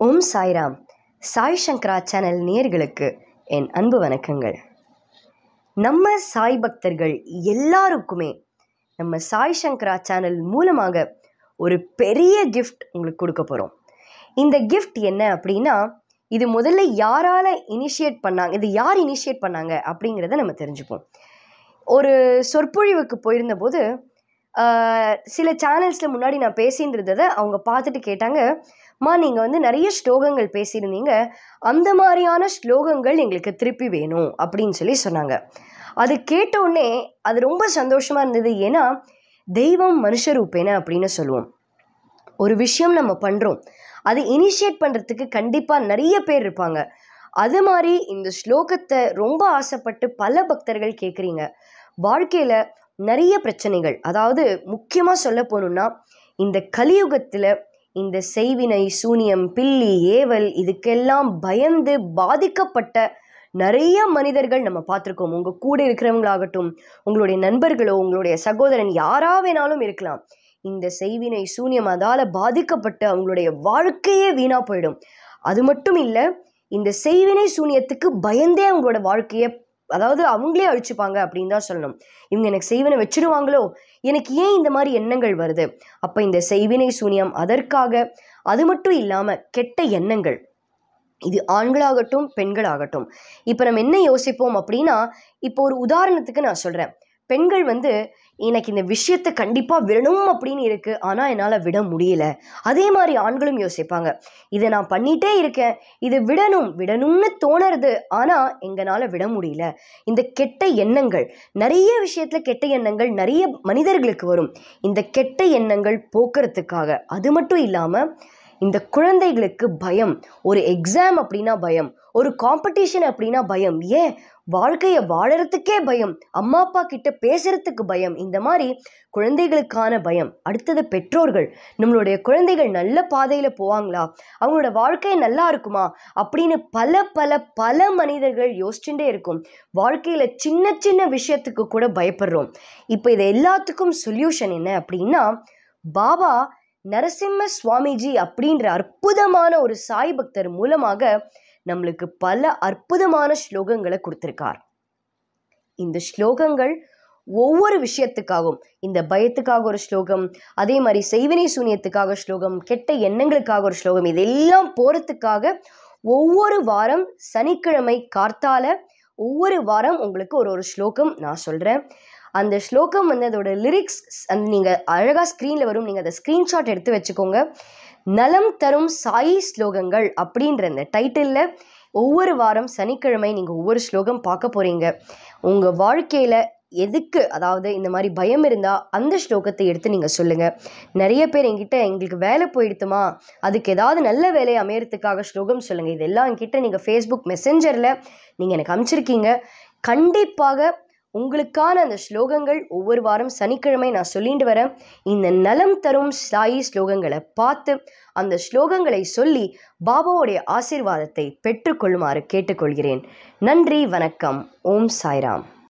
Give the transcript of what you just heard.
ஓம் Sairam Sai Shankara channel நேயர்களுக்கு என் அன்பு வணக்கங்கள் நம்ம சாய் பக்தர்கள் எல்லாருக்குமே நம்ம சாய் சங்கரா சேனல் மூலமாக ஒரு பெரிய கிஃப்ட் உங்களுக்கு கொடுக்க போகிறோம் இந்த கிஃப்ட் என்ன அப்படின்னா இது முதல்ல யாரால் இனிஷியேட் பண்ணாங்க இது யார் இனிஷியேட் பண்ணாங்க அப்படிங்கிறத நம்ம தெரிஞ்சுப்போம் ஒரு சொற்பொழிவுக்கு போயிருந்தபோது ஆஹ், சில சேனல்ஸில் முன்னாடி நான் பேசின்றதை அவங்க பார்த்துட்டு கேட்டாங்க மா நீங்கள் வந்து நிறைய ஸ்லோகங்கள் பேசியிருந்தீங்க அந்த மாதிரியான ஸ்லோகங்கள் எங்களுக்கு திருப்பி வேணும் அப்படின்னு சொல்லி சொன்னாங்க அது கேட்ட உடனே அது ரொம்ப சந்தோஷமாக இருந்தது ஏன்னா தெய்வம் மனுஷரூப்பேன அப்படின்னு சொல்லுவோம் ஒரு விஷயம் நம்ம பண்ணுறோம் அது இனிஷியேட் பண்ணுறதுக்கு கண்டிப்பாக நிறைய பேர் இருப்பாங்க அது மாதிரி இந்த ஸ்லோகத்தை ரொம்ப ஆசைப்பட்டு பல பக்தர்கள் கேட்குறீங்க வாழ்க்கையில் நிறைய பிரச்சனைகள் அதாவது முக்கியமாக சொல்ல போகணுன்னா இந்த கலியுகத்தில் இந்த செய்வினை சூனியம் பில்லி ஏவல் இதுக்கெல்லாம் பயந்து பாதிக்கப்பட்ட நிறைய மனிதர்கள் நம்ம பார்த்துருக்கோம் உங்கள் கூட இருக்கிறவங்களாகட்டும் உங்களுடைய நண்பர்களோ உங்களுடைய சகோதரன் யாரா வேணாலும் இருக்கலாம் இந்த செய்வினை சூனியம் அதால் பாதிக்கப்பட்டு அவங்களுடைய வாழ்க்கையே வீணாக போயிடும் அது மட்டும் இல்லை இந்த செய்வினை சூனியத்துக்கு பயந்தே அவங்களோட வாழ்க்கையை அதாவது அவங்களே அழிச்சுப்பாங்க அப்படின்னு தான் சொல்லணும் இவங்க எனக்கு செய்வினை வச்சிருவாங்களோ எனக்கு ஏன் இந்த மாதிரி எண்ணங்கள் வருது அப்போ இந்த செய்வினை சூனியம் அதற்காக அது மட்டும் இல்லாமல் கெட்ட எண்ணங்கள் இது ஆண்களாகட்டும் பெண்களாகட்டும் இப்போ நம்ம என்ன யோசிப்போம் அப்படின்னா இப்போ ஒரு உதாரணத்துக்கு நான் சொல்கிறேன் பெண்கள் வந்து எனக்கு இந்த விஷயத்தை கண்டிப்பாக விடணும் அப்படின்னு இருக்குது ஆனால் என்னால் விட முடியல அதே மாதிரி ஆண்களும் யோசிப்பாங்க இதை நான் பண்ணிகிட்டே இருக்கேன் இதை விடணும் விடணும்னு தோணுறது ஆனால் எங்களால் விட முடியல இந்த கெட்ட எண்ணங்கள் நிறைய விஷயத்தில் கெட்ட எண்ணங்கள் நிறைய மனிதர்களுக்கு வரும் இந்த கெட்ட எண்ணங்கள் போக்குறதுக்காக அது மட்டும் இல்லாமல் இந்த குழந்தைகளுக்கு பயம் ஒரு எக்ஸாம் அப்படின்னா பயம் ஒரு காம்படிஷன் அப்படின்னா பயம் ஏன் வாழ்க்கையை வாழறதுக்கே பயம் அம்மா அப்பா கிட்ட பேசுறதுக்கு பயம் இந்த மாதிரி குழந்தைகளுக்கான பயம் அடுத்தது பெற்றோர்கள் நம்மளுடைய குழந்தைகள் நல்ல பாதையில் போவாங்களா அவங்களோட வாழ்க்கை நல்லா இருக்குமா அப்படின்னு பல பல பல மனிதர்கள் யோசிச்சுட்டே இருக்கும் வாழ்க்கையில் சின்ன சின்ன விஷயத்துக்கு கூட பயப்படுறோம் இப்போ இது எல்லாத்துக்கும் சொல்யூஷன் என்ன அப்படின்னா பாபா நரசிம்ம சுவாமிஜி அப்படின்ற அற்புதமான ஒரு சாய் பக்தர் மூலமாக நம்மளுக்கு பல அற்புதமான ஸ்லோகங்களை கொடுத்துருக்கார் இந்த ஸ்லோகங்கள் ஒவ்வொரு விஷயத்துக்காகவும் இந்த பயத்துக்காக ஒரு ஸ்லோகம் அதே மாதிரி செய்வினை சூனியத்துக்காக ஸ்லோகம் கெட்ட எண்ணங்களுக்காக ஒரு ஸ்லோகம் இதெல்லாம் போகிறதுக்காக ஒவ்வொரு வாரம் சனிக்கிழமை கார்த்தால ஒவ்வொரு வாரம் உங்களுக்கு ஒரு ஒரு ஸ்லோகம் நான் சொல்கிறேன் அந்த ஸ்லோகம் வந்து அதோட லிரிக்ஸ் அந்த நீங்கள் அழகாக ஸ்க்ரீனில் வரும் நீங்கள் அதை ஸ்க்ரீன்ஷாட் எடுத்து வச்சுக்கோங்க நலம் தரும் சாயி ஸ்லோகங்கள் அப்படின்ற அந்த டைட்டிலில் ஒவ்வொரு வாரம் சனிக்கிழமை நீங்கள் ஒவ்வொரு ஸ்லோகம் பார்க்க போகிறீங்க உங்கள் வாழ்க்கையில் எதுக்கு அதாவது இந்த மாதிரி பயம் இருந்தால் அந்த ஸ்லோகத்தை எடுத்து நீங்கள் சொல்லுங்கள் நிறைய பேர் என்கிட்ட எங்களுக்கு வேலை போயிடுத்துமா அதுக்கு ஏதாவது நல்ல வேலை அமையறதுக்காக ஸ்லோகம் சொல்லுங்கள் இதெல்லாம் என்கிட்ட நீங்கள் ஃபேஸ்புக் மெசஞ்சரில் நீங்கள் எனக்கு அனுப்பிச்சிருக்கீங்க கண்டிப்பாக உங்களுக்கான அந்த ஸ்லோகங்கள் ஒவ்வொரு வாரம் சனிக்கிழமை நான் சொல்லிட்டு வரேன் இந்த நலம் தரும் சாயி ஸ்லோகங்களை பார்த்து அந்த ஸ்லோகங்களை சொல்லி பாபாவுடைய ஆசீர்வாதத்தை பெற்றுக்கொள்ளுமாறு கேட்டுக்கொள்கிறேன் நன்றி வணக்கம் ஓம் சாய்ராம்